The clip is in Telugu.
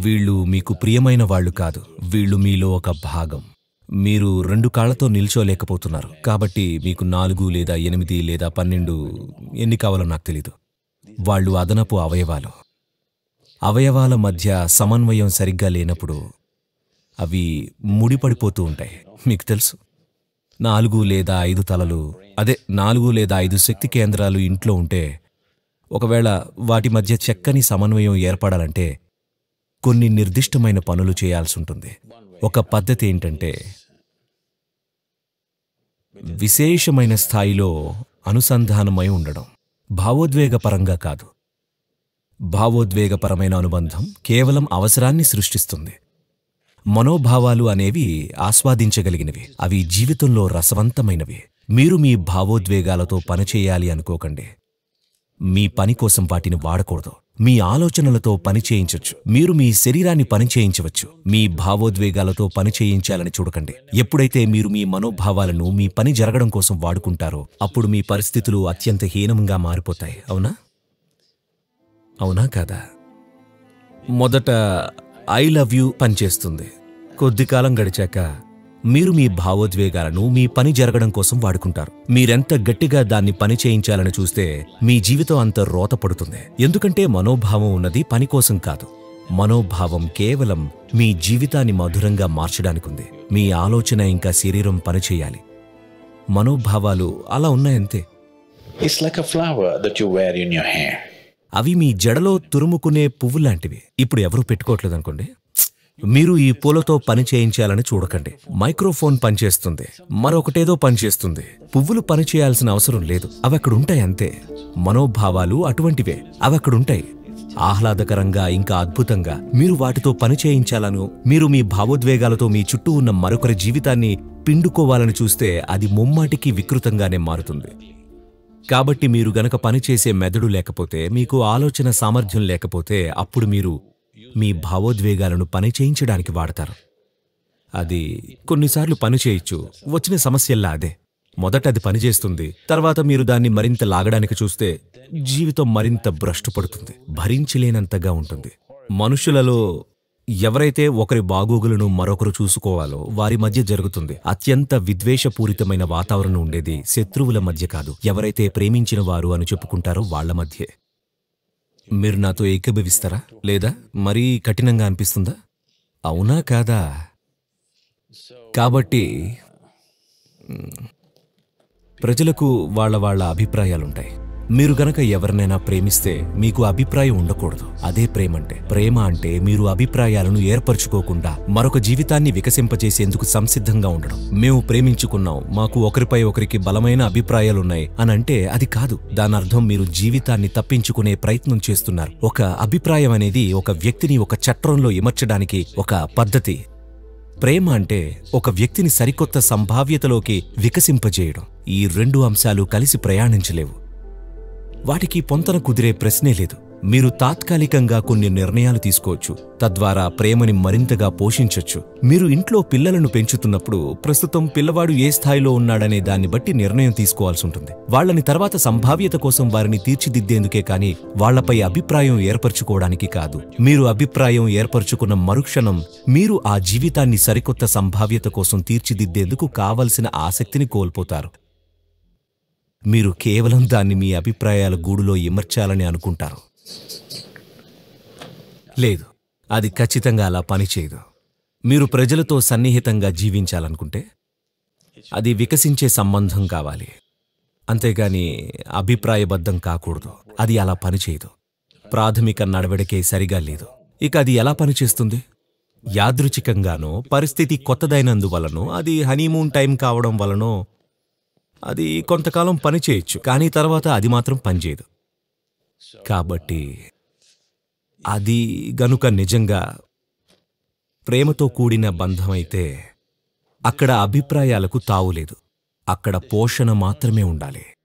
వీళ్ళు మీకు ప్రియమైన వాళ్ళు కాదు వీళ్ళు మీలో ఒక భాగం మీరు రెండు కాళ్లతో నిల్చోలేకపోతున్నారు కాబట్టి మీకు నాలుగు లేదా ఎనిమిది లేదా పన్నెండు ఎన్ని కావాలో నాకు తెలీదు వాళ్ళు అదనపు అవయవాలు అవయవాల మధ్య సమన్వయం సరిగ్గా లేనప్పుడు అవి ముడిపడిపోతూ ఉంటాయి మీకు తెలుసు నాలుగు లేదా ఐదు తలలు అదే నాలుగు లేదా ఐదు శక్తి కేంద్రాలు ఇంట్లో ఉంటే ఒకవేళ వాటి మధ్య చక్కని సమన్వయం ఏర్పడాలంటే కొన్ని నిర్దిష్టమైన పనులు చేయాల్సి ఉంటుంది ఒక పద్ధతి ఏంటంటే విశేషమైన స్థాయిలో అనుసంధానమై ఉండడం భావోద్వేగపరంగా కాదు భావోద్వేగపరమైన అనుబంధం కేవలం అవసరాన్ని సృష్టిస్తుంది మనోభావాలు అనేవి ఆస్వాదించగలిగినవి అవి జీవితంలో రసవంతమైనవి మీరు మీ భావోద్వేగాలతో పనిచేయాలి అనుకోకండి మీ పని కోసం వాటిని వాడకూడదు మీ ఆలోచనలతో పని చేయించవచ్చు మీరు మీ శరీరాన్ని పని చేయించవచ్చు మీ భావోద్వేగాలతో పని చేయించాలని చూడకండి ఎప్పుడైతే మీరు మీ మనోభావాలను మీ పని జరగడం కోసం వాడుకుంటారో అప్పుడు మీ పరిస్థితులు అత్యంత హీనంగా మారిపోతాయి అవునా అవునా కాదా మొదట ఐ లవ్ యూ పనిచేస్తుంది కొద్ది కాలం గడిచాక మీరు మీ భావోద్వేగాలను మీ పని జరగడం కోసం వాడుకుంటారు మీరెంత గట్టిగా దాన్ని పని చేయించాలని చూస్తే మీ జీవితం అంత రోత పడుతుంది ఎందుకంటే మనోభావం ఉన్నది పని కోసం కాదు మనోభావం కేవలం మీ జీవితాన్ని మధురంగా మార్చడానికుంది మీ ఆలోచన ఇంకా శరీరం పనిచేయాలి మనోభావాలు అలా ఉన్నాయంతే It's like a flower that you wear in your hair. అవి మీ జడలో తురుముకునే పువ్వు లాంటివి ఇప్పుడు ఎవరూ పెట్టుకోవట్లేదు అనుకోండి మీరు ఈ పూలతో పని చేయించాలని చూడకండి మైక్రోఫోన్ పనిచేస్తుంది మరొకటేదో పనిచేస్తుంది పువ్వులు పని చేయాల్సిన అవసరం లేదు అవి అక్కడ ఉంటాయి అంతే మనోభావాలు అటువంటివే అవి అక్కడ ఉంటాయి ఆహ్లాదకరంగా ఇంకా అద్భుతంగా మీరు వాటితో పని చేయించాలను మీరు మీ భావోద్వేగాలతో మీ చుట్టూ ఉన్న మరొకరి జీవితాన్ని పిండుకోవాలని చూస్తే అది ముమ్మాటికి వికృతంగానే మారుతుంది కాబట్టి మీరు గనక పనిచేసే మెదడు లేకపోతే మీకు ఆలోచన సామర్థ్యం లేకపోతే అప్పుడు మీరు మీ భావోద్వేగాలను పని చేయించడానికి వాడతారు అది కొన్నిసార్లు పని చేయొచ్చు వచ్చిన సమస్యల్లా అదే మొదట అది పనిచేస్తుంది తర్వాత మీరు దాన్ని మరింత లాగడానికి చూస్తే జీవితం మరింత భ్రష్టు పడుతుంది భరించలేనంతగా ఉంటుంది మనుషులలో ఎవరైతే ఒకరి బాగోగులను మరొకరు చూసుకోవాలో వారి మధ్య జరుగుతుంది అత్యంత విద్వేషపూరితమైన వాతావరణం ఉండేది శత్రువుల మధ్య కాదు ఎవరైతే ప్రేమించిన వారు అని చెప్పుకుంటారో వాళ్ల మధ్యే మీరు నాతో ఏకీభవిస్తారా లేదా మరీ కఠినంగా అనిపిస్తుందా అవునా కాదా కాబట్టి మ్, ప్రజలకు వాళ్ళ వాళ్ళ అభిప్రాయాలుంటాయి మీరు గనక ఎవరినైనా ప్రేమిస్తే మీకు అభిప్రాయం ఉండకూడదు అదే ప్రేమ అంటే ప్రేమ అంటే మీరు అభిప్రాయాలను ఏర్పరచుకోకుండా మరొక జీవితాన్ని వికసింపచేసేందుకు సంసిద్ధంగా ఉండడం మేము ప్రేమించుకున్నాం మాకు ఒకరిపై ఒకరికి బలమైన అభిప్రాయాలున్నాయి అని అంటే అది కాదు దాని అర్థం మీరు జీవితాన్ని తప్పించుకునే ప్రయత్నం చేస్తున్నారు ఒక అభిప్రాయం అనేది ఒక వ్యక్తిని ఒక చట్రంలో ఇమర్చడానికి ఒక పద్ధతి ప్రేమ అంటే ఒక వ్యక్తిని సరికొత్త సంభావ్యతలోకి వికసింపజేయడం ఈ రెండు అంశాలు కలిసి ప్రయాణించలేవు వాటికి పొంతన కుదిరే ప్రశ్నే లేదు మీరు తాత్కాలికంగా కొన్ని నిర్ణయాలు తీసుకోవచ్చు తద్వారా ప్రేమని మరింతగా పోషించొచ్చు మీరు ఇంట్లో పిల్లలను పెంచుతున్నప్పుడు ప్రస్తుతం పిల్లవాడు ఏ స్థాయిలో ఉన్నాడనే దాన్ని బట్టి నిర్ణయం తీసుకోవాల్సి ఉంటుంది వాళ్ళని తర్వాత సంభావ్యత కోసం వారిని తీర్చిదిద్దేందుకే కాని వాళ్లపై అభిప్రాయం ఏర్పరచుకోవడానికి కాదు మీరు అభిప్రాయం ఏర్పరచుకున్న మరుక్షణం మీరు ఆ జీవితాన్ని సరికొత్త సంభావ్యత కోసం తీర్చిదిద్దేందుకు కావలసిన ఆసక్తిని కోల్పోతారు మీరు కేవలం దాన్ని మీ అభిప్రాయాల గూడులో ఇమర్చాలని అనుకుంటారు లేదు అది ఖచ్చితంగా అలా పనిచేయదు మీరు ప్రజలతో సన్నిహితంగా జీవించాలనుకుంటే అది వికసించే సంబంధం కావాలి అంతేగాని అభిప్రాయబద్ధం కాకూడదు అది అలా పనిచేయదు ప్రాథమిక నడవడికే సరిగా లేదు ఇక అది ఎలా పనిచేస్తుంది యాదృచ్ఛికంగానో పరిస్థితి కొత్తదైనందువలనో అది హనీమూన్ టైం కావడం వలనో అది కొంతకాలం పనిచేయచ్చు కానీ తర్వాత అది మాత్రం పనిచేయదు కాబట్టి అది గనుక నిజంగా ప్రేమతో కూడిన బంధమైతే అక్కడ అభిప్రాయాలకు తావులేదు అక్కడ పోషణ మాత్రమే ఉండాలి